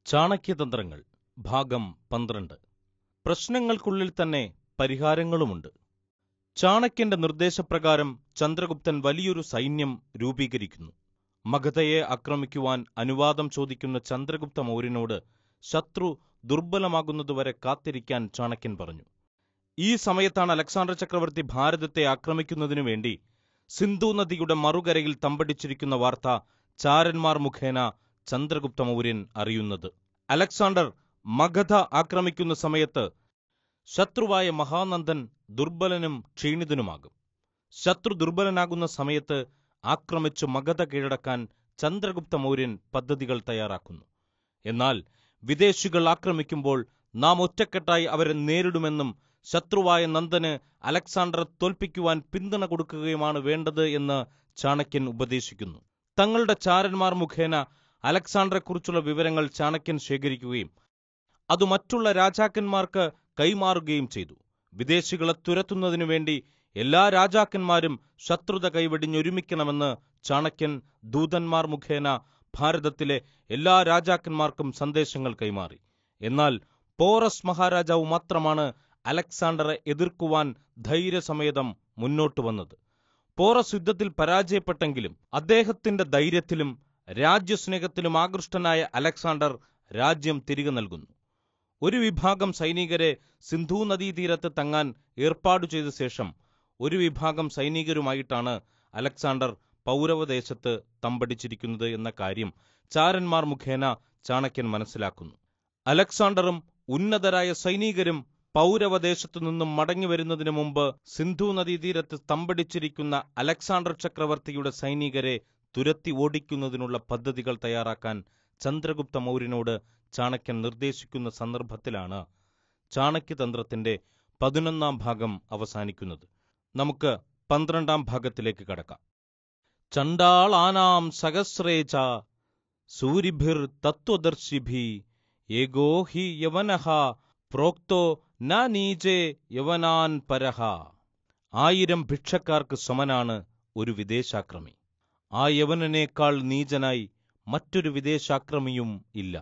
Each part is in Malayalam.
ചാണക്യതന്ത്രങ്ങൾ ഭാഗം പന്ത്രണ്ട് പ്രശ്നങ്ങൾക്കുള്ളിൽ തന്നെ പരിഹാരങ്ങളുമുണ്ട് ചാണക്യന്റെ നിർദ്ദേശപ്രകാരം ചന്ദ്രഗുപ്തൻ വലിയൊരു സൈന്യം രൂപീകരിക്കുന്നു മഗധയെ ആക്രമിക്കുവാൻ അനുവാദം ചോദിക്കുന്ന ചന്ദ്രഗുപ്ത മൗര്യനോട് ശത്രു ദുർബലമാകുന്നതുവരെ കാത്തിരിക്കാൻ ചാണക്യൻ പറഞ്ഞു ഈ സമയത്താണ് അലക്സാണ്ടർ ചക്രവർത്തി ഭാരതത്തെ ആക്രമിക്കുന്നതിനു വേണ്ടി സിന്ധു നദിയുടെ മറുകരയിൽ തമ്പടിച്ചിരിക്കുന്ന വാർത്ത ചാരന്മാർ മുഖേന ചന്ദ്രഗുപ്ത മൗര്യൻ അറിയുന്നത് അലക്സാണ്ടർ മഗധ ആക്രമിക്കുന്ന സമയത്ത് ശത്രുവായ മഹാനന്ദൻ ദുർബലനും ക്ഷീണിതനുമാകും ശത്രു ദുർബലനാകുന്ന സമയത്ത് ആക്രമിച്ചു മഗധ കീഴടക്കാൻ ചന്ദ്രഗുപ്ത മൗര്യൻ പദ്ധതികൾ തയ്യാറാക്കുന്നു എന്നാൽ വിദേശികൾ ആക്രമിക്കുമ്പോൾ നാം ഒറ്റക്കെട്ടായി അവരെ നേരിടുമെന്നും ശത്രുവായ നന്ദന് അലക്സാണ്ടറെ തോൽപ്പിക്കുവാൻ പിന്തുണ കൊടുക്കുകയുമാണ് വേണ്ടത് എന്ന് ചാണക്യൻ ഉപദേശിക്കുന്നു തങ്ങളുടെ ചാരന്മാർ മുഖേന അലക്സാണ്ടറെക്കുറിച്ചുള്ള വിവരങ്ങൾ ചാണക്യൻ ശേഖരിക്കുകയും അത് മറ്റുള്ള രാജാക്കന്മാർക്ക് കൈമാറുകയും ചെയ്തു വിദേശികളെ തുരത്തുന്നതിനു വേണ്ടി എല്ലാ രാജാക്കന്മാരും ശത്രുത കൈവെടിഞ്ഞൊരുമിക്കണമെന്ന് ചാണക്യൻ ദൂതന്മാർ മുഖേന ഭാരതത്തിലെ എല്ലാ രാജാക്കന്മാർക്കും സന്ദേശങ്ങൾ കൈമാറി എന്നാൽ പോറസ് മഹാരാജാവ് മാത്രമാണ് അലക്സാണ്ടറെ എതിർക്കുവാൻ ധൈര്യസമേതം മുന്നോട്ടു വന്നത് പോറസ് യുദ്ധത്തിൽ പരാജയപ്പെട്ടെങ്കിലും അദ്ദേഹത്തിന്റെ ധൈര്യത്തിലും രാജ്യസ്നേഹത്തിലും ആകൃഷ്ടനായ അലക്സാണ്ടർ രാജ്യം തിരികെ നൽകുന്നു ഒരു വിഭാഗം സൈനികരെ സിന്ധു നദീതീരത്ത് തങ്ങാൻ ഏർപ്പാടു ചെയ്ത ശേഷം ഒരു വിഭാഗം സൈനികരുമായിട്ടാണ് അലക്സാണ്ടർ പൗരവദേശത്ത് തമ്പടിച്ചിരിക്കുന്നത് എന്ന കാര്യം ചാരന്മാർ മുഖേന ചാണക്യൻ മനസ്സിലാക്കുന്നു അലക്സാണ്ടറും ഉന്നതരായ സൈനികരും പൗരവദേശത്തു നിന്നും മടങ്ങിവരുന്നതിനു മുമ്പ് സിന്ധു നദീതീരത്ത് തമ്പടിച്ചിരിക്കുന്ന അലക്സാണ്ടർ ചക്രവർത്തിയുടെ സൈനികരെ തുരത്തി ഓടിക്കുന്നതിനുള്ള പദ്ധതികൾ തയ്യാറാക്കാൻ ചന്ദ്രഗുപ്ത മൗര്യനോട് ചാണക്യൻ നിർദ്ദേശിക്കുന്ന സന്ദർഭത്തിലാണ് ചാണക്യതന്ത്രത്തിന്റെ പതിനൊന്നാം ഭാഗം അവസാനിക്കുന്നത് നമുക്ക് പന്ത്രണ്ടാം ഭാഗത്തിലേക്ക് കടക്കാം ചണ്ടാളാനാം സഹസ്രേച സൂരിഭിർ തത്വദർശിഭി ഏകോ ഹി യവനഃ പ്രോക്തോ ന നീചേ യവനാൻ പരഹ ആയിരം ഭിക്ഷക്കാർക്ക് സമനാണ് ഒരു വിദേശാക്രമി ആ യവനനേക്കാൾ നീചനായി മറ്റൊരു വിദേശാക്രമിയും ഇല്ല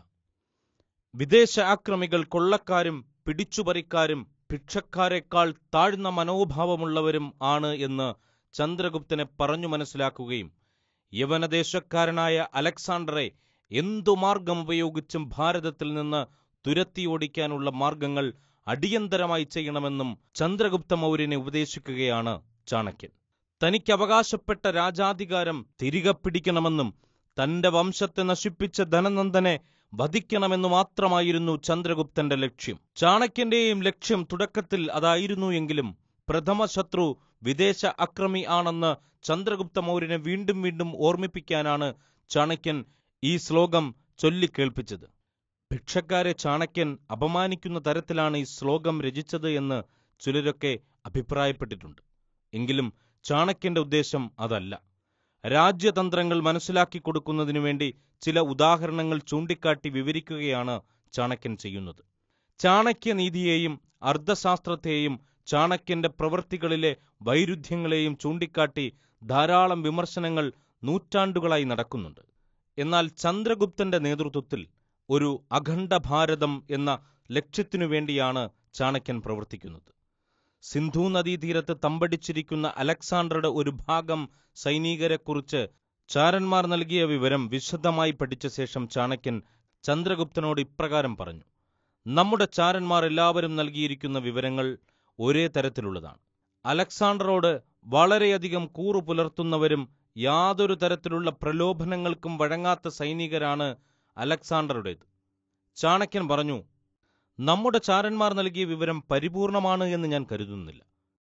വിദേശ ആക്രമികൾ കൊള്ളക്കാരും പിടിച്ചുപറിക്കാരും ഭിക്ഷക്കാരെക്കാൾ താഴ്ന്ന മനോഭാവമുള്ളവരും ആണ് എന്ന് ചന്ദ്രഗുപ്തനെ പറഞ്ഞു മനസ്സിലാക്കുകയും യവനദേശക്കാരനായ അലക്സാണ്ടറെ എന്തു മാർഗം ഉപയോഗിച്ചും ഭാരതത്തിൽ നിന്ന് തുരത്തിയോടിക്കാനുള്ള മാർഗങ്ങൾ അടിയന്തരമായി ചെയ്യണമെന്നും ചന്ദ്രഗുപ്ത മൗര്യനെ ഉപദേശിക്കുകയാണ് ചാണക്യൻ തനിക്ക് അവകാശപ്പെട്ട രാജാധികാരം തിരികെ പിടിക്കണമെന്നും തന്റെ വംശത്തെ നശിപ്പിച്ച ധനനന്ദനെ വധിക്കണമെന്നു മാത്രമായിരുന്നു ചന്ദ്രഗുപ്തന്റെ ലക്ഷ്യം ചാണക്യന്റെയും ലക്ഷ്യം തുടക്കത്തിൽ അതായിരുന്നു എങ്കിലും പ്രഥമ ശത്രു വിദേശ അക്രമി ആണെന്ന് ചന്ദ്രഗുപ്ത മൗര്യനെ വീണ്ടും വീണ്ടും ഓർമ്മിപ്പിക്കാനാണ് ചാണക്യൻ ഈ ശ്ലോകം ചൊല്ലിക്കേൾപ്പിച്ചത് ഭിക്ഷക്കാരെ ചാണക്യൻ അപമാനിക്കുന്ന തരത്തിലാണ് ഈ ശ്ലോകം രചിച്ചത് എന്ന് ചിലരൊക്കെ അഭിപ്രായപ്പെട്ടിട്ടുണ്ട് എങ്കിലും ചാണക്യന്റെ ഉദ്ദേശം അതല്ല രാജ്യതന്ത്രങ്ങൾ മനസ്സിലാക്കി കൊടുക്കുന്നതിനു വേണ്ടി ചില ഉദാഹരണങ്ങൾ ചൂണ്ടിക്കാട്ടി വിവരിക്കുകയാണ് ചാണക്യൻ ചെയ്യുന്നത് ചാണക്യനീതിയെയും അർദ്ധശാസ്ത്രത്തെയും ചാണക്യന്റെ പ്രവൃത്തികളിലെ വൈരുദ്ധ്യങ്ങളെയും ചൂണ്ടിക്കാട്ടി ധാരാളം വിമർശനങ്ങൾ നൂറ്റാണ്ടുകളായി നടക്കുന്നുണ്ട് എന്നാൽ ചന്ദ്രഗുപ്തന്റെ നേതൃത്വത്തിൽ ഒരു അഖണ്ഡ ഭാരതം എന്ന ലക്ഷ്യത്തിനു വേണ്ടിയാണ് ചാണക്യൻ പ്രവർത്തിക്കുന്നത് സിന്ധു നദീതീരത്ത് തമ്പടിച്ചിരിക്കുന്ന അലക്സാണ്ടറുടെ ഒരു ഭാഗം സൈനികരെക്കുറിച്ച് ചാരന്മാർ നൽകിയ വിവരം വിശദമായി പഠിച്ച ശേഷം ചാണക്യൻ ചന്ദ്രഗുപ്തനോട് ഇപ്രകാരം പറഞ്ഞു നമ്മുടെ ചാരന്മാർ എല്ലാവരും നൽകിയിരിക്കുന്ന വിവരങ്ങൾ ഒരേ തരത്തിലുള്ളതാണ് അലക്സാണ്ടറോട് വളരെയധികം കൂറു പുലർത്തുന്നവരും യാതൊരു തരത്തിലുള്ള പ്രലോഭനങ്ങൾക്കും വഴങ്ങാത്ത സൈനികരാണ് അലക്സാണ്ടറുടേത് ചാണക്യൻ പറഞ്ഞു നമ്മുടെ ചാരന്മാർ നൽകിയ വിവരം പരിപൂർണമാണ് എന്ന് ഞാൻ കരുതുന്നില്ല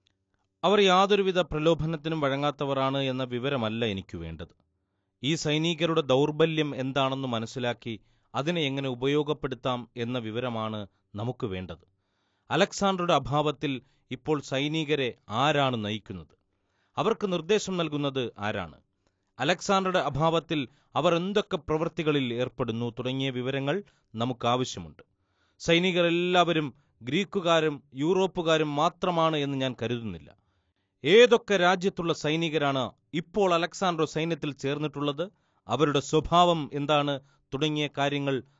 അവർ യാതൊരുവിധ പ്രലോഭനത്തിനും വഴങ്ങാത്തവരാണ് എന്ന വിവരമല്ല എനിക്ക് വേണ്ടത് ഈ സൈനികരുടെ ദൗർബല്യം എന്താണെന്ന് മനസ്സിലാക്കി അതിനെ എങ്ങനെ ഉപയോഗപ്പെടുത്താം എന്ന വിവരമാണ് നമുക്ക് വേണ്ടത് അലക്സാണ്ടറുടെ അഭാവത്തിൽ ഇപ്പോൾ സൈനികരെ ആരാണ് നയിക്കുന്നത് അവർക്ക് നിർദ്ദേശം നൽകുന്നത് ആരാണ് അലക്സാണ്ടറുടെ അഭാവത്തിൽ അവർ എന്തൊക്കെ പ്രവൃത്തികളിൽ ഏർപ്പെടുന്നു തുടങ്ങിയ വിവരങ്ങൾ നമുക്ക് ആവശ്യമുണ്ട് സൈനികർ എല്ലാവരും ഗ്രീക്കുകാരും യൂറോപ്പുകാരും മാത്രമാണ് എന്ന് ഞാൻ കരുതുന്നില്ല ഏതൊക്കെ രാജ്യത്തുള്ള സൈനികരാണ് ഇപ്പോൾ അലക്സാണ്ടർ സൈന്യത്തിൽ ചേർന്നിട്ടുള്ളത് അവരുടെ സ്വഭാവം എന്താണ് തുടങ്ങിയ കാര്യങ്ങൾ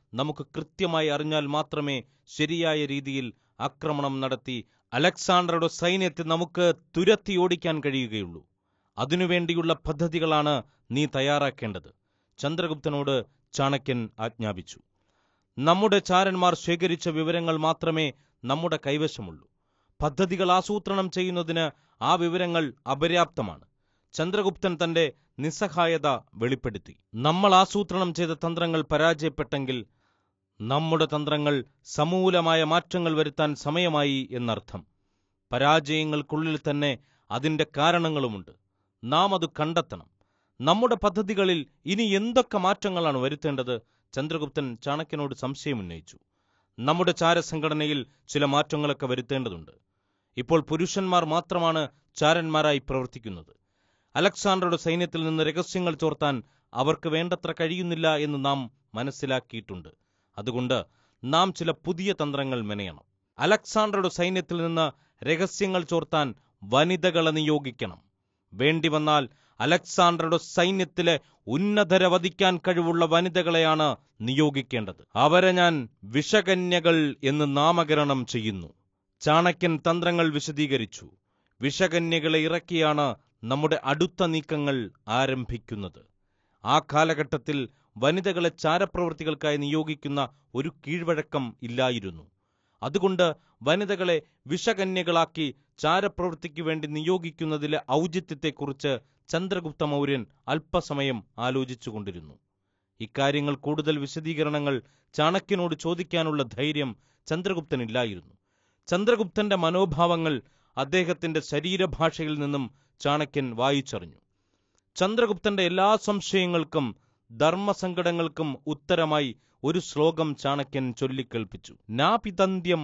നമുക്ക് കൃത്യമായി അറിഞ്ഞാൽ മാത്രമേ ശരിയായ രീതിയിൽ ആക്രമണം നടത്തി അലക്സാണ്ടറുടെ സൈന്യത്തെ നമുക്ക് തുരത്തി ഓടിക്കാൻ കഴിയുകയുള്ളൂ അതിനുവേണ്ടിയുള്ള പദ്ധതികളാണ് നീ തയ്യാറാക്കേണ്ടത് ചന്ദ്രഗുപ്തനോട് ചാണക്യൻ ആജ്ഞാപിച്ചു നമ്മുടെ ചാരന്മാർ ശേഖരിച്ച വിവരങ്ങൾ മാത്രമേ നമ്മുടെ കൈവശമുള്ളൂ പദ്ധതികൾ ആസൂത്രണം ചെയ്യുന്നതിന് ആ വിവരങ്ങൾ അപര്യാപ്തമാണ് ചന്ദ്രഗുപ്തൻ തന്റെ നിസ്സഹായത വെളിപ്പെടുത്തി നമ്മൾ ആസൂത്രണം ചെയ്ത തന്ത്രങ്ങൾ പരാജയപ്പെട്ടെങ്കിൽ നമ്മുടെ തന്ത്രങ്ങൾ സമൂലമായ മാറ്റങ്ങൾ വരുത്താൻ സമയമായി എന്നർത്ഥം പരാജയങ്ങൾക്കുള്ളിൽ തന്നെ അതിന്റെ കാരണങ്ങളുമുണ്ട് നാം അത് കണ്ടെത്തണം നമ്മുടെ പദ്ധതികളിൽ ഇനി എന്തൊക്കെ മാറ്റങ്ങളാണ് വരുത്തേണ്ടത് ചന്ദ്രഗുപ്തൻ ചാണക്യനോട് സംശയമുന്നയിച്ചു നമ്മുടെ ചാരസംഘടനയിൽ ചില മാറ്റങ്ങളൊക്കെ വരുത്തേണ്ടതുണ്ട് ഇപ്പോൾ പുരുഷന്മാർ മാത്രമാണ് ചാരന്മാരായി പ്രവർത്തിക്കുന്നത് അലക്സാണ്ടറുടെ സൈന്യത്തിൽ നിന്ന് രഹസ്യങ്ങൾ ചോർത്താൻ അവർക്ക് വേണ്ടത്ര കഴിയുന്നില്ല എന്ന് നാം മനസ്സിലാക്കിയിട്ടുണ്ട് അതുകൊണ്ട് നാം ചില പുതിയ തന്ത്രങ്ങൾ മെനയണം അലക്സാണ്ടറുടെ സൈന്യത്തിൽ നിന്ന് രഹസ്യങ്ങൾ ചോർത്താൻ വനിതകളെ നിയോഗിക്കണം വേണ്ടി വന്നാൽ അലക്സാണ്ടറുടെ സൈന്യത്തിലെ ഉന്നതരെ വധിക്കാൻ കഴിവുള്ള വനിതകളെയാണ് നിയോഗിക്കേണ്ടത് അവരെ ഞാൻ വിഷകന്യകൾ എന്ന് നാമകരണം ചെയ്യുന്നു ചാണക്യൻ തന്ത്രങ്ങൾ വിശദീകരിച്ചു വിഷകന്യകളെ ഇറക്കിയാണ് നമ്മുടെ അടുത്ത നീക്കങ്ങൾ ആരംഭിക്കുന്നത് ആ കാലഘട്ടത്തിൽ വനിതകളെ ചാരപ്രവൃത്തികൾക്കായി നിയോഗിക്കുന്ന ഒരു കീഴ്വഴക്കം ഇല്ലായിരുന്നു അതുകൊണ്ട് വനിതകളെ വിഷകന്യകളാക്കി ചാരപ്രവൃത്തിക്ക് വേണ്ടി നിയോഗിക്കുന്നതിലെ ഔചിത്യത്തെക്കുറിച്ച് ചന്ദ്രഗുപ്ത മൗര്യൻ അല്പസമയം ആലോചിച്ചുകൊണ്ടിരുന്നു ഇക്കാര്യങ്ങൾ കൂടുതൽ വിശദീകരണങ്ങൾ ചാണക്യനോട് ചോദിക്കാനുള്ള ധൈര്യം ചന്ദ്രഗുപ്തനില്ലായിരുന്നു ചന്ദ്രഗുപ്തന്റെ മനോഭാവങ്ങൾ അദ്ദേഹത്തിന്റെ ശരീരഭാഷയിൽ നിന്നും ചാണക്യൻ വായിച്ചറിഞ്ഞു ചന്ദ്രഗുപ്തന്റെ എല്ലാ സംശയങ്ങൾക്കും ധർമ്മസങ്കടങ്ങൾക്കും ഉത്തരമായി ഒരു ശ്ലോകം ചാണക്യൻ ചൊല്ലിക്കേൾപ്പിച്ചു നാപിതന്ത്യം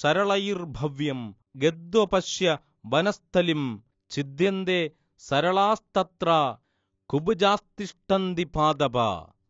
സരളൈർഭവ്യം ഗദ്വപശ്യ വനസ്ഥലിം ഛിദ്യന്തേ സരളാസ്തത്ര കുബുജാസ്തിഷ്ടന്തി പാദപ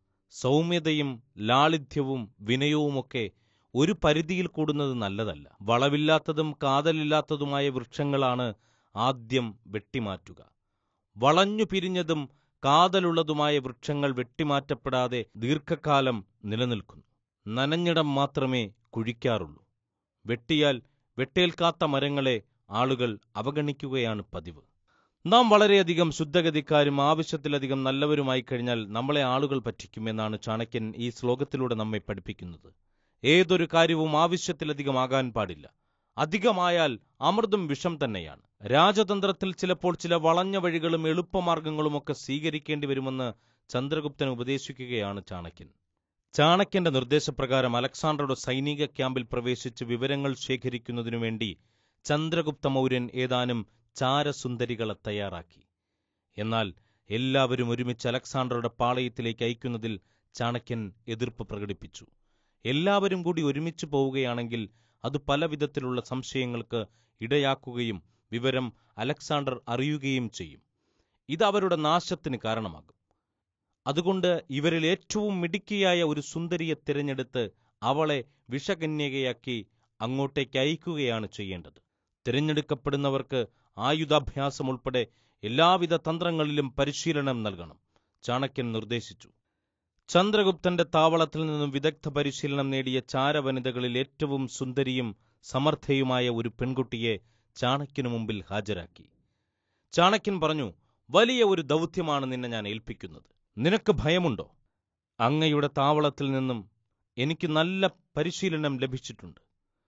സൗമ്യതയും ലാളിത്യവും വിനയവുമൊക്കെ ഒരു പരിധിയിൽ കൂടുന്നത് നല്ലതല്ല വളവില്ലാത്തതും കാതലില്ലാത്തതുമായ വൃക്ഷങ്ങളാണ് ആദ്യം വെട്ടിമാറ്റുക വളഞ്ഞു പിരിഞ്ഞതും കാതലുള്ളതുമായ വൃക്ഷങ്ങൾ വെട്ടിമാറ്റപ്പെടാതെ ദീർഘകാലം നിലനിൽക്കുന്നു നനഞ്ഞിടം മാത്രമേ കുഴിക്കാറുള്ളൂ വെട്ടിയാൽ വെട്ടേൽക്കാത്ത മരങ്ങളെ ആളുകൾ അവഗണിക്കുകയാണ് പതിവ് നാം വളരെയധികം ശുദ്ധഗതിക്കാരും ആവശ്യത്തിലധികം നല്ലവരുമായി കഴിഞ്ഞാൽ നമ്മളെ ആളുകൾ പറ്റിക്കുമെന്നാണ് ചാണക്യൻ ഈ ശ്ലോകത്തിലൂടെ നമ്മെ പഠിപ്പിക്കുന്നത് ഏതൊരു കാര്യവും ആവശ്യത്തിലധികം ആകാൻ പാടില്ല അധികമായാൽ അമൃതും വിഷം തന്നെയാണ് രാജതന്ത്രത്തിൽ ചിലപ്പോൾ ചില വളഞ്ഞ വഴികളും എളുപ്പമാർഗങ്ങളുമൊക്കെ സ്വീകരിക്കേണ്ടി വരുമെന്ന് ചന്ദ്രഗുപ്തൻ ഉപദേശിക്കുകയാണ് ചാണക്യൻ ചാണക്യന്റെ നിർദ്ദേശപ്രകാരം അലക്സാണ്ടറുടെ സൈനിക ക്യാമ്പിൽ പ്രവേശിച്ച് വിവരങ്ങൾ ശേഖരിക്കുന്നതിനു വേണ്ടി ചന്ദ്രഗുപ്ത മൗര്യൻ ഏതാനും ചാരസുന്ദരികളെ തയ്യാറാക്കി എന്നാൽ എല്ലാവരും ഒരുമിച്ച് അലക്സാണ്ടറുടെ പാളയത്തിലേക്ക് അയക്കുന്നതിൽ ചാണക്യൻ എതിർപ്പ് പ്രകടിപ്പിച്ചു എല്ലാവരും കൂടി ഒരുമിച്ച് പോവുകയാണെങ്കിൽ അത് പല വിധത്തിലുള്ള സംശയങ്ങൾക്ക് ഇടയാക്കുകയും വിവരം അലക്സാണ്ടർ അറിയുകയും ചെയ്യും ഇത് അവരുടെ നാശത്തിന് കാരണമാകും അതുകൊണ്ട് ഇവരിൽ ഏറ്റവും മിടുക്കിയായ ഒരു സുന്ദരിയെ തിരഞ്ഞെടുത്ത് അവളെ വിഷകന്യകയാക്കി അങ്ങോട്ടേക്ക് അയക്കുകയാണ് ചെയ്യേണ്ടത് തിരഞ്ഞെടുക്കപ്പെടുന്നവർക്ക് ആയുധാഭ്യാസം ഉൾപ്പെടെ എല്ലാവിധ തന്ത്രങ്ങളിലും പരിശീലനം നൽകണം ചാണക്യൻ നിർദ്ദേശിച്ചു ചന്ദ്രഗുപ്തന്റെ താവളത്തിൽ നിന്നും വിദഗ്ധ പരിശീലനം നേടിയ ചാരവനിതകളിൽ ഏറ്റവും സുന്ദരിയും സമർത്ഥയുമായ ഒരു പെൺകുട്ടിയെ ചാണക്യനു മുമ്പിൽ ഹാജരാക്കി ചാണക്യൻ പറഞ്ഞു വലിയ ഒരു ദൗത്യമാണ് നിന്നെ ഞാൻ ഏൽപ്പിക്കുന്നത് നിനക്ക് ഭയമുണ്ടോ അങ്ങയുടെ താവളത്തിൽ നിന്നും എനിക്ക് നല്ല പരിശീലനം ലഭിച്ചിട്ടുണ്ട്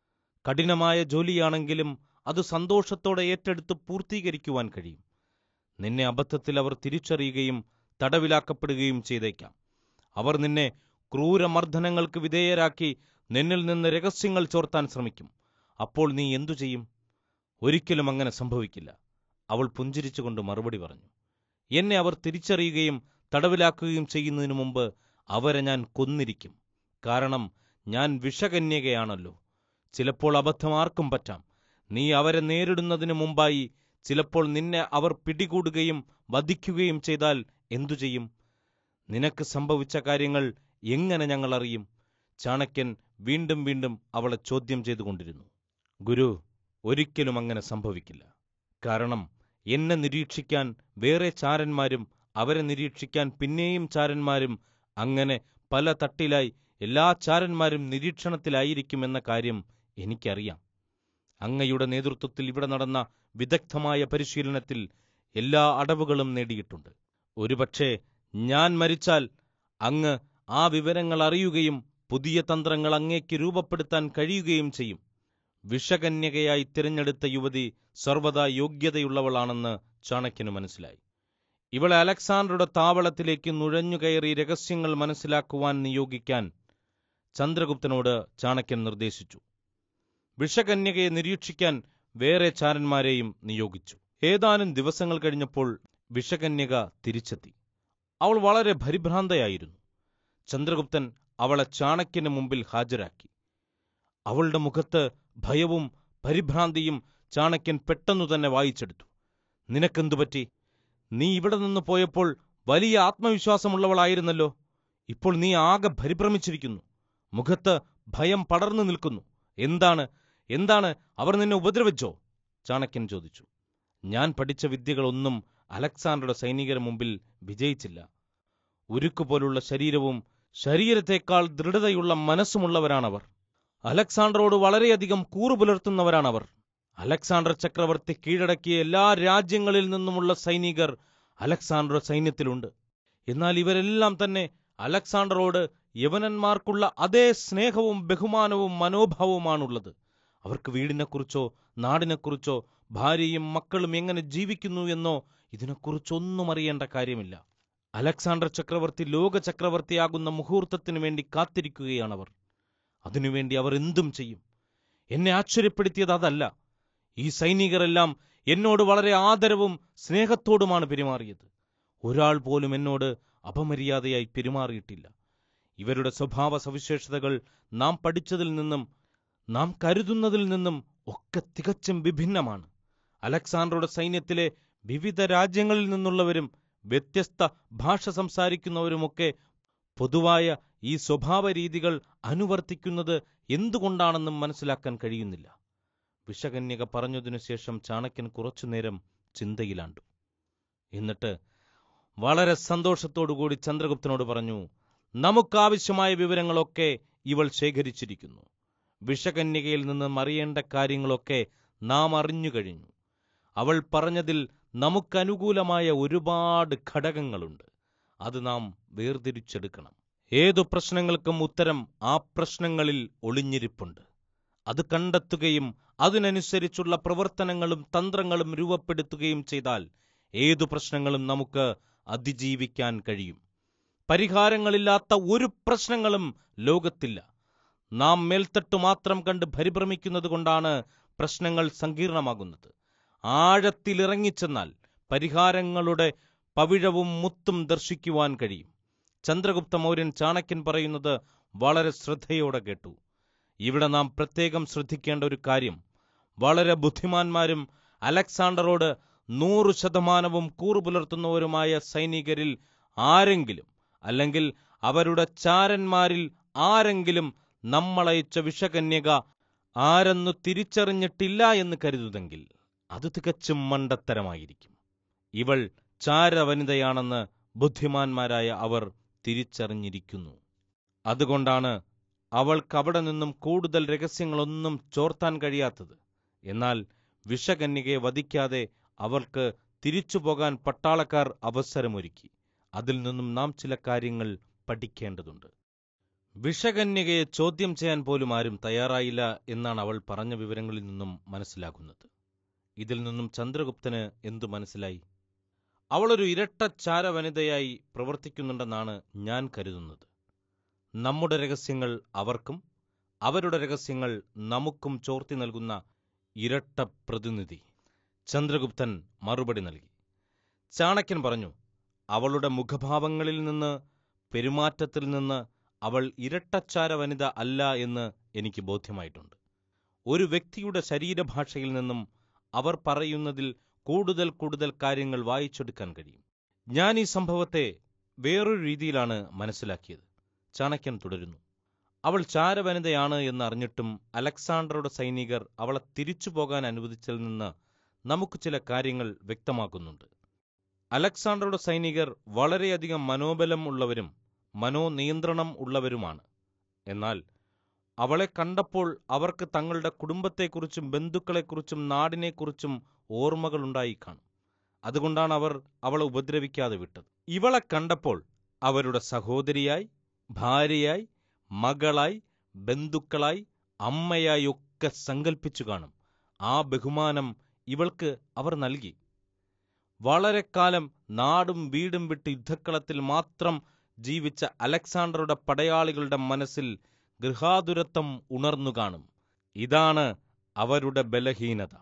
കഠിനമായ ജോലിയാണെങ്കിലും അത് സന്തോഷത്തോടെ ഏറ്റെടുത്ത് പൂർത്തീകരിക്കുവാൻ കഴിയും നിന്നെ അബദ്ധത്തിൽ അവർ തിരിച്ചറിയുകയും തടവിലാക്കപ്പെടുകയും ചെയ്തേക്കാം അവർ നിന്നെ ക്രൂരമർദ്ദനങ്ങൾക്ക് വിധേയരാക്കി നിന്നിൽ നിന്ന് രഹസ്യങ്ങൾ ചോർത്താൻ ശ്രമിക്കും അപ്പോൾ നീ എന്തു ചെയ്യും ഒരിക്കലും അങ്ങനെ സംഭവിക്കില്ല അവൾ പുഞ്ചിരിച്ചുകൊണ്ട് മറുപടി പറഞ്ഞു എന്നെ അവർ തിരിച്ചറിയുകയും തടവിലാക്കുകയും ചെയ്യുന്നതിനു മുമ്പ് അവരെ ഞാൻ കൊന്നിരിക്കും കാരണം ഞാൻ വിഷകന്യകയാണല്ലോ ചിലപ്പോൾ അബദ്ധം ആർക്കും പറ്റാം നീ അവരെ നേരിടുന്നതിനു മുമ്പായി ചിലപ്പോൾ നിന്നെ അവർ പിടികൂടുകയും വധിക്കുകയും ചെയ്താൽ എന്തു ചെയ്യും നിനക്ക് സംഭവിച്ച കാര്യങ്ങൾ എങ്ങനെ ഞങ്ങൾ അറിയും ചാണക്യൻ വീണ്ടും വീണ്ടും അവളെ ചോദ്യം ചെയ്തുകൊണ്ടിരുന്നു ഗുരു ഒരിക്കലും അങ്ങനെ സംഭവിക്കില്ല കാരണം എന്നെ നിരീക്ഷിക്കാൻ വേറെ ചാരന്മാരും അവരെ നിരീക്ഷിക്കാൻ പിന്നെയും ചാരന്മാരും അങ്ങനെ പല തട്ടിലായി എല്ലാ ചാരന്മാരും നിരീക്ഷണത്തിലായിരിക്കുമെന്ന കാര്യം എനിക്കറിയാം അങ്ങയുടെ നേതൃത്വത്തിൽ ഇവിടെ നടന്ന വിദഗ്ധമായ പരിശീലനത്തിൽ എല്ലാ അടവുകളും നേടിയിട്ടുണ്ട് ഒരുപക്ഷെ ഞാൻ മരിച്ചാൽ അങ്ങ് ആ വിവരങ്ങൾ അറിയുകയും പുതിയ തന്ത്രങ്ങൾ അങ്ങേക്ക് രൂപപ്പെടുത്താൻ കഴിയുകയും ചെയ്യും വിഷകന്യകയായി തിരഞ്ഞെടുത്ത യുവതി സർവദാ യോഗ്യതയുള്ളവളാണെന്ന് ചാണക്യന് മനസ്സിലായി ഇവളെ അലക്സാണ്ടറുടെ താവളത്തിലേക്ക് നുഴഞ്ഞുകയറി രഹസ്യങ്ങൾ മനസ്സിലാക്കുവാൻ നിയോഗിക്കാൻ ചന്ദ്രഗുപ്തനോട് ചാണക്യൻ നിർദ്ദേശിച്ചു വിഷകന്യകയെ നിരീക്ഷിക്കാൻ വേറെ ചാരന്മാരെയും നിയോഗിച്ചു ഏതാനും ദിവസങ്ങൾ കഴിഞ്ഞപ്പോൾ വിഷകന്യക തിരിച്ചെത്തി അവൾ വളരെ പരിഭ്രാന്തയായിരുന്നു ചന്ദ്രഗുപ്തൻ അവളെ ചാണക്യന് മുമ്പിൽ ഹാജരാക്കി അവളുടെ മുഖത്ത് ഭയവും പരിഭ്രാന്തിയും ചാണക്യൻ പെട്ടെന്നു തന്നെ വായിച്ചെടുത്തു നിനക്കെന്തു പറ്റി നീ ഇവിടെ നിന്ന് പോയപ്പോൾ വലിയ ആത്മവിശ്വാസമുള്ളവളായിരുന്നല്ലോ ഇപ്പോൾ നീ ആകെ പരിഭ്രമിച്ചിരിക്കുന്നു മുഖത്ത് ഭയം പടർന്നു നിൽക്കുന്നു എന്താണ് എന്താണ് അവർ നിന്നെ ഉപദ്രവിച്ചോ ചാണക്യൻ ചോദിച്ചു ഞാൻ പഠിച്ച വിദ്യകളൊന്നും അലക്സാണ്ടറുടെ സൈനികരുടെ മുമ്പിൽ വിജയിച്ചില്ല ഉരുക്കുപോലുള്ള ശരീരവും ശരീരത്തെക്കാൾ ദൃഢതയുള്ള മനസ്സുമുള്ളവരാണവർ അലക്സാണ്ടറോട് വളരെയധികം കൂറു പുലർത്തുന്നവരാണവർ അലക്സാണ്ടർ ചക്രവർത്തി കീഴടക്കിയ എല്ലാ രാജ്യങ്ങളിൽ നിന്നുമുള്ള സൈനികർ അലക്സാണ്ടറുടെ സൈന്യത്തിലുണ്ട് എന്നാൽ ഇവരെല്ലാം തന്നെ അലക്സാണ്ടറോട് യവനന്മാർക്കുള്ള അതേ സ്നേഹവും ബഹുമാനവും മനോഭാവവുമാണുള്ളത് അവർക്ക് വീടിനെക്കുറിച്ചോ നാടിനെക്കുറിച്ചോ ഭാര്യയും മക്കളും എങ്ങനെ ജീവിക്കുന്നു എന്നോ ഇതിനെക്കുറിച്ചൊന്നും അറിയേണ്ട കാര്യമില്ല അലക്സാണ്ടർ ചക്രവർത്തി ലോക ചക്രവർത്തിയാകുന്ന മുഹൂർത്തത്തിനു വേണ്ടി കാത്തിരിക്കുകയാണവർ അതിനുവേണ്ടി അവർ എന്തും ചെയ്യും എന്നെ ആശ്ചര്യപ്പെടുത്തിയത് അതല്ല ഈ സൈനികരെല്ലാം എന്നോട് വളരെ ആദരവും സ്നേഹത്തോടുമാണ് പെരുമാറിയത് ഒരാൾ പോലും എന്നോട് അപമര്യാദയായി പെരുമാറിയിട്ടില്ല ഇവരുടെ സ്വഭാവ സവിശേഷതകൾ നാം പഠിച്ചതിൽ നിന്നും നാം കരുതുന്നതിൽ നിന്നും ഒക്കെ തികച്ചും വിഭിന്നമാണ് അലക്സാണ്ടറുടെ സൈന്യത്തിലെ വിവിധ രാജ്യങ്ങളിൽ നിന്നുള്ളവരും വ്യത്യസ്ത ഭാഷ സംസാരിക്കുന്നവരുമൊക്കെ പൊതുവായ ഈ സ്വഭാവ രീതികൾ അനുവർത്തിക്കുന്നത് എന്തുകൊണ്ടാണെന്നും മനസ്സിലാക്കാൻ കഴിയുന്നില്ല വിഷകന്യക പറഞ്ഞതിനു ശേഷം ചാണക്യൻ കുറച്ചുനേരം ചിന്തയിലാണ്ടു എന്നിട്ട് വളരെ സന്തോഷത്തോടുകൂടി ചന്ദ്രഗുപ്തനോട് പറഞ്ഞു നമുക്കാവശ്യമായ വിവരങ്ങളൊക്കെ ഇവൾ ശേഖരിച്ചിരിക്കുന്നു വിഷകന്യകയിൽ നിന്നും അറിയേണ്ട കാര്യങ്ങളൊക്കെ നാം അറിഞ്ഞു കഴിഞ്ഞു അവൾ പറഞ്ഞതിൽ നമുക്കനുകൂലമായ ഒരുപാട് ഘടകങ്ങളുണ്ട് അത് നാം വേർതിരിച്ചെടുക്കണം ഏതു പ്രശ്നങ്ങൾക്കും ഉത്തരം ആ പ്രശ്നങ്ങളിൽ ഒളിഞ്ഞിരിപ്പുണ്ട് അത് കണ്ടെത്തുകയും അതിനനുസരിച്ചുള്ള പ്രവർത്തനങ്ങളും തന്ത്രങ്ങളും രൂപപ്പെടുത്തുകയും ചെയ്താൽ ഏതു പ്രശ്നങ്ങളും നമുക്ക് അതിജീവിക്കാൻ കഴിയും പരിഹാരങ്ങളില്ലാത്ത ഒരു പ്രശ്നങ്ങളും ലോകത്തില്ല നാം മേൽത്തട്ടു മാത്രം കണ്ട് പരിഭ്രമിക്കുന്നത് കൊണ്ടാണ് പ്രശ്നങ്ങൾ സങ്കീർണമാകുന്നത് ആഴത്തിലിറങ്ങിച്ചെന്നാൽ പരിഹാരങ്ങളുടെ പവിഴവും മുത്തും ദർശിക്കുവാൻ കഴിയും ചന്ദ്രഗുപ്ത മൗര്യൻ ചാണക്യൻ പറയുന്നത് വളരെ ശ്രദ്ധയോടെ കേട്ടു ഇവിടെ നാം പ്രത്യേകം ശ്രദ്ധിക്കേണ്ട ഒരു കാര്യം വളരെ ബുദ്ധിമാന്മാരും അലക്സാണ്ടറോട് നൂറു ശതമാനവും കൂറുപുലർത്തുന്നവരുമായ സൈനികരിൽ ആരെങ്കിലും അല്ലെങ്കിൽ അവരുടെ ചാരന്മാരിൽ ആരെങ്കിലും നമ്മളയച്ച വിഷകന്യക ആരെന്നു തിരിച്ചറിഞ്ഞിട്ടില്ല എന്ന് കരുതുതെങ്കിൽ അത് തികച്ചും മണ്ടത്തരമായിരിക്കും ഇവൾ ചാരവനിതയാണെന്ന് ബുദ്ധിമാന്മാരായ അവർ തിരിച്ചറിഞ്ഞിരിക്കുന്നു അതുകൊണ്ടാണ് അവൾക്ക് അവിടെ നിന്നും കൂടുതൽ രഹസ്യങ്ങളൊന്നും ചോർത്താൻ കഴിയാത്തത് എന്നാൽ വിഷകന്യകയെ വധിക്കാതെ അവർക്ക് തിരിച്ചു പോകാൻ പട്ടാളക്കാർ അവസരമൊരുക്കി അതിൽ നിന്നും നാം ചില കാര്യങ്ങൾ പഠിക്കേണ്ടതുണ്ട് വിഷകന്യകയെ ചോദ്യം ചെയ്യാൻ പോലും ആരും തയ്യാറായില്ല എന്നാണ് അവൾ പറഞ്ഞ വിവരങ്ങളിൽ നിന്നും മനസ്സിലാകുന്നത് ഇതിൽ നിന്നും ചന്ദ്രഗുപ്തന് എന്തു മനസ്സിലായി അവളൊരു ഇരട്ടച്ചാര വനിതയായി പ്രവർത്തിക്കുന്നുണ്ടെന്നാണ് ഞാൻ കരുതുന്നത് നമ്മുടെ രഹസ്യങ്ങൾ അവർക്കും അവരുടെ രഹസ്യങ്ങൾ നമുക്കും ചോർത്തി നൽകുന്ന ഇരട്ട പ്രതിനിധി ചന്ദ്രഗുപ്തൻ മറുപടി നൽകി ചാണക്യൻ പറഞ്ഞു അവളുടെ മുഖഭാവങ്ങളിൽ നിന്ന് പെരുമാറ്റത്തിൽ നിന്ന് അവൾ ഇരട്ടച്ചാര വനിത അല്ല എന്ന് എനിക്ക് ബോധ്യമായിട്ടുണ്ട് ഒരു വ്യക്തിയുടെ ശരീരഭാഷയിൽ നിന്നും അവർ പറയുന്നതിൽ കൂടുതൽ കൂടുതൽ കാര്യങ്ങൾ വായിച്ചെടുക്കാൻ കഴിയും ഞാൻ ഈ സംഭവത്തെ വേറൊരു രീതിയിലാണ് മനസ്സിലാക്കിയത് ചാണക്യൻ തുടരുന്നു അവൾ ചാരവനിതയാണ് എന്ന് അറിഞ്ഞിട്ടും അലക്സാണ്ടറുടെ സൈനികർ അവളെ തിരിച്ചു പോകാൻ അനുവദിച്ചതിൽ നിന്ന് നമുക്ക് ചില കാര്യങ്ങൾ വ്യക്തമാക്കുന്നുണ്ട് അലക്സാണ്ടറുടെ സൈനികർ വളരെയധികം മനോബലം ഉള്ളവരും മനോനിയന്ത്രണം ഉള്ളവരുമാണ് എന്നാൽ അവളെ കണ്ടപ്പോൾ അവർക്ക് തങ്ങളുടെ കുടുംബത്തെക്കുറിച്ചും ബന്ധുക്കളെക്കുറിച്ചും നാടിനെക്കുറിച്ചും ഓർമ്മകളുണ്ടായി കാണും അതുകൊണ്ടാണ് അവർ അവളെ ഉപദ്രവിക്കാതെ വിട്ടത് ഇവളെ കണ്ടപ്പോൾ അവരുടെ സഹോദരിയായി ഭാര്യയായി മകളായി ബന്ധുക്കളായി അമ്മയായി ഒക്കെ സങ്കൽപ്പിച്ചു കാണും ആ ബഹുമാനം ഇവൾക്ക് അവർ നൽകി വളരെ കാലം നാടും വീടും വിട്ട് യുദ്ധക്കളത്തിൽ മാത്രം ജീവിച്ച അലക്സാണ്ടറുടെ പടയാളികളുടെ മനസ്സിൽ ഗൃഹാതുരത്വം ഉണർന്നു കാണും ഇതാണ് അവരുടെ ബലഹീനത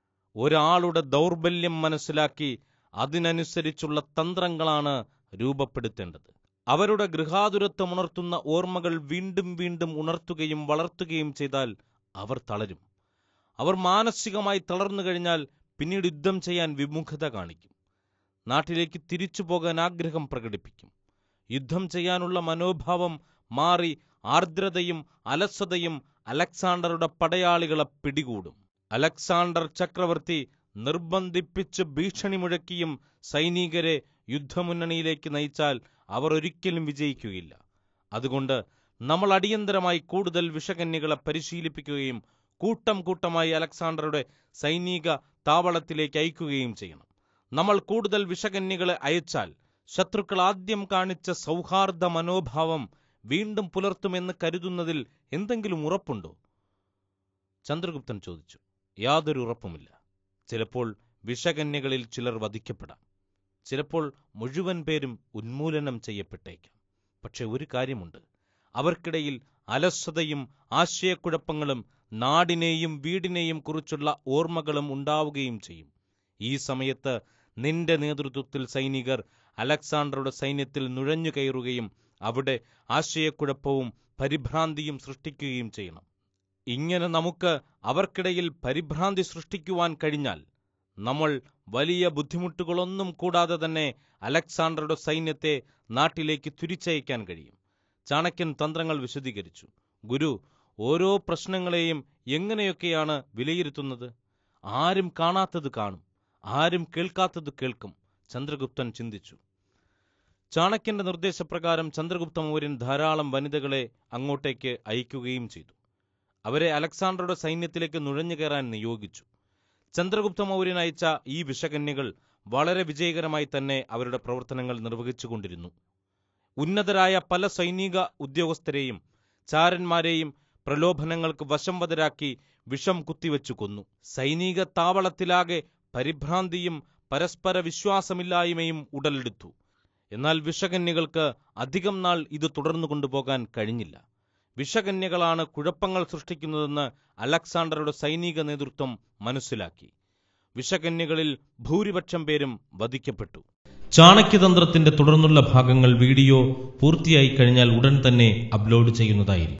ഒരാളുടെ ദൗർബല്യം മനസ്സിലാക്കി അതിനനുസരിച്ചുള്ള തന്ത്രങ്ങളാണ് രൂപപ്പെടുത്തേണ്ടത് അവരുടെ ഗൃഹാതുരത്വം ഉണർത്തുന്ന ഓർമ്മകൾ വീണ്ടും വീണ്ടും ഉണർത്തുകയും വളർത്തുകയും ചെയ്താൽ അവർ തളരും അവർ മാനസികമായി തളർന്നു കഴിഞ്ഞാൽ പിന്നീട് യുദ്ധം ചെയ്യാൻ വിമുഖത കാണിക്കും നാട്ടിലേക്ക് തിരിച്ചു പോകാൻ ആഗ്രഹം പ്രകടിപ്പിക്കും യുദ്ധം ചെയ്യാനുള്ള മനോഭാവം മാറി ആർദ്രതയും അലസതയും അലക്സാണ്ടറുടെ പടയാളികളെ പിടികൂടും അലക്സാണ്ടർ ചക്രവർത്തി നിർബന്ധിപ്പിച്ച് ഭീഷണി മുഴക്കിയും സൈനികരെ യുദ്ധമുന്നണിയിലേക്ക് നയിച്ചാൽ അവർ ഒരിക്കലും വിജയിക്കുകയില്ല അതുകൊണ്ട് നമ്മൾ അടിയന്തരമായി കൂടുതൽ വിഷകന്യകളെ പരിശീലിപ്പിക്കുകയും കൂട്ടം കൂട്ടമായി അലക്സാണ്ടറുടെ സൈനിക താവളത്തിലേക്ക് അയക്കുകയും ചെയ്യണം നമ്മൾ കൂടുതൽ വിഷകന്യകളെ അയച്ചാൽ ശത്രുക്കൾ ആദ്യം കാണിച്ച സൗഹാർദ്ദ മനോഭാവം വീണ്ടും പുലർത്തുമെന്ന് കരുതുന്നതിൽ എന്തെങ്കിലും ഉറപ്പുണ്ടോ ചന്ദ്രഗുപ്തൻ ചോദിച്ചു യാതൊരു ഉറപ്പുമില്ല ചിലപ്പോൾ വിഷകന്യകളിൽ ചിലർ വധിക്കപ്പെടാം ചിലപ്പോൾ മുഴുവൻ പേരും ഉന്മൂലനം ചെയ്യപ്പെട്ടേക്കാം പക്ഷെ ഒരു കാര്യമുണ്ട് അവർക്കിടയിൽ അലസതയും ആശയക്കുഴപ്പങ്ങളും നാടിനെയും വീടിനെയും കുറിച്ചുള്ള ഓർമ്മകളും ഉണ്ടാവുകയും ചെയ്യും ഈ സമയത്ത് നിന്റെ നേതൃത്വത്തിൽ സൈനികർ അലക്സാണ്ടറുടെ സൈന്യത്തിൽ നുഴഞ്ഞു കയറുകയും അവിടെ ആശയക്കുഴപ്പവും പരിഭ്രാന്തിയും സൃഷ്ടിക്കുകയും ചെയ്യണം ഇങ്ങനെ നമുക്ക് അവർക്കിടയിൽ പരിഭ്രാന്തി സൃഷ്ടിക്കുവാൻ കഴിഞ്ഞാൽ നമ്മൾ വലിയ ബുദ്ധിമുട്ടുകളൊന്നും കൂടാതെ തന്നെ അലക്സാണ്ടറുടെ സൈന്യത്തെ നാട്ടിലേക്ക് തിരിച്ചയക്കാൻ കഴിയും ചാണക്യൻ തന്ത്രങ്ങൾ വിശദീകരിച്ചു ഗുരു ഓരോ പ്രശ്നങ്ങളെയും എങ്ങനെയൊക്കെയാണ് വിലയിരുത്തുന്നത് ആരും കാണാത്തത് കാണും ആരും കേൾക്കാത്തത് കേൾക്കും ചന്ദ്രഗുപ്തൻ ചിന്തിച്ചു ചാണക്യന്റെ നിർദ്ദേശപ്രകാരം ചന്ദ്രഗുപ്ത മൗര്യൻ ധാരാളം വനിതകളെ അങ്ങോട്ടേക്ക് അയക്കുകയും ചെയ്തു അവരെ അലക്സാണ്ടറുടെ സൈന്യത്തിലേക്ക് നുഴഞ്ഞു കയറാൻ നിയോഗിച്ചു ചന്ദ്രഗുപ്ത മൗര്യൻ അയച്ച ഈ വിഷകന്യകൾ വളരെ വിജയകരമായി തന്നെ അവരുടെ പ്രവർത്തനങ്ങൾ നിർവഹിച്ചുകൊണ്ടിരുന്നു ഉന്നതരായ പല സൈനിക ഉദ്യോഗസ്ഥരെയും ചാരന്മാരെയും പ്രലോഭനങ്ങൾക്ക് വശംവതരാക്കി വിഷം കുത്തിവെച്ചു കൊന്നു സൈനിക താവളത്തിലാകെ പരിഭ്രാന്തിയും പരസ്പര വിശ്വാസമില്ലായ്മയും ഉടലെടുത്തു എന്നാൽ വിഷകന്യകൾക്ക് അധികം നാൾ ഇത് തുടർന്നു കൊണ്ടുപോകാൻ കഴിഞ്ഞില്ല വിഷകന്യകളാണ് കുഴപ്പങ്ങൾ സൃഷ്ടിക്കുന്നതെന്ന് അലക്സാണ്ടറുടെ സൈനിക നേതൃത്വം മനസ്സിലാക്കി വിഷകന്യകളിൽ ഭൂരിപക്ഷം പേരും വധിക്കപ്പെട്ടു ചാണക്യതന്ത്രത്തിന്റെ തുടർന്നുള്ള ഭാഗങ്ങൾ വീഡിയോ പൂർത്തിയായി കഴിഞ്ഞാൽ ഉടൻ തന്നെ അപ്ലോഡ് ചെയ്യുന്നതായിരിക്കും